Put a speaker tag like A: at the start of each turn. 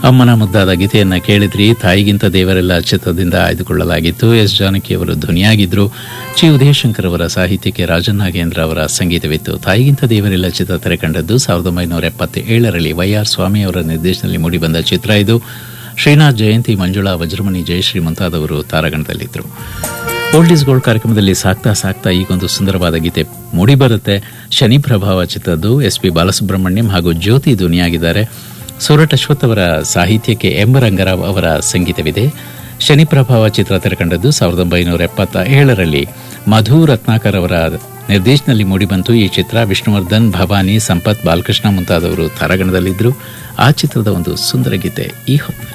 A: ಅಮ್ಮನ ಮುದ್ದಾದ ಗೀತೆಯನ್ನ ಕೇಳಿದ್ರಿ ತಾಯಿಗಿಂತ ದೇವರೆಲ್ಲ ಚಿತ್ರದಿಂದ ಆಯ್ದುಕೊಳ್ಳಲಾಗಿತ್ತು ಎಸ್ ಜಾನಕಿ ಅವರು ಧ್ವನಿಯಾಗಿದ್ರು ಚಿ ಉದಯಶಂಕರ್ ಅವರ ಸಾಹಿತ್ಯಕ್ಕೆ ರಾಜನ್ ನಾಗೇಂದ್ರ ಅವರ ಸಂಗೀತವಿತ್ತು ತಾಯಿಗಿಂತ ದೇವರೆಲ್ಲ ಚಿತ್ರ ತೆರೆ ಕಂಡದ್ದು ಸಾವಿರದ ಒಂಬೈನೂರ ಎಪ್ಪತ್ತೇಳರಲ್ಲಿ ವೈ ಆರ್ ಸ್ವಾಮಿ ಅವರ ನಿರ್ದೇಶನದಲ್ಲಿ ಮೂಡಿಬಂದ ಚಿತ್ರ ಇದು ಶ್ರೀನಾಥ್ ಜಯಂತಿ ಮಂಜುಳಾ ವಜ್ರಮಣಿ ಜಯಶ್ರೀ ಮುಂತಾದವರು ತಾರಾಗಣದಲ್ಲಿದ್ದರು ಓಲ್ಡ್ ಈಸ್ ಗೋಲ್ಡ್ ಕಾರ್ಯಕ್ರಮದಲ್ಲಿ ಸಾಕ್ತಾ ಸಾಕ್ತಾ ಈಗೊಂದು ಸುಂದರವಾದ ಗೀತೆ ಮೂಡಿಬರುತ್ತೆ ಶನಿ ಪ್ರಭಾವ ಚಿತ್ರದ್ದು ಎಸ್ ಪಿ ಬಾಲಸುಬ್ರಹ್ಮಣ್ಯಂ ಹಾಗೂ ಜ್ಯೋತಿ ಧ್ವನಿಯಾಗಿದ್ದಾರೆ ಸೂರಟ್ ಅಶ್ವಥ್ ಅವರ ಸಾಹಿತ್ಯಕ್ಕೆ ಎಂ ರಂಗರಾವ್ ಅವರ ಸಂಗೀತವಿದೆ ಶನಿ ಪ್ರಭಾವ ಚಿತ್ರ ತೆರೆಕಂಡದ್ದು ಸಾವಿರದ ಒಂಬೈನೂರ ಎಪ್ಪತ್ತ ಏಳರಲ್ಲಿ ಮಧು ರತ್ನಾಕರ್ ಅವರ ನಿರ್ದೇಶನದಲ್ಲಿ ಮೂಡಿಬಂತು ಈ ಚಿತ್ರ ವಿಷ್ಣುವರ್ಧನ್ ಭವಾನಿ ಸಂಪತ್ ಬಾಲಕೃಷ್ಣ ಮುಂತಾದವರು ತಾರಾಗಣದಲ್ಲಿದ್ದರು ಆ ಚಿತ್ರದ ಒಂದು ಸುಂದರ ಗೀತೆ ಈ ಹೊತ್ತಿನಲ್ಲಿ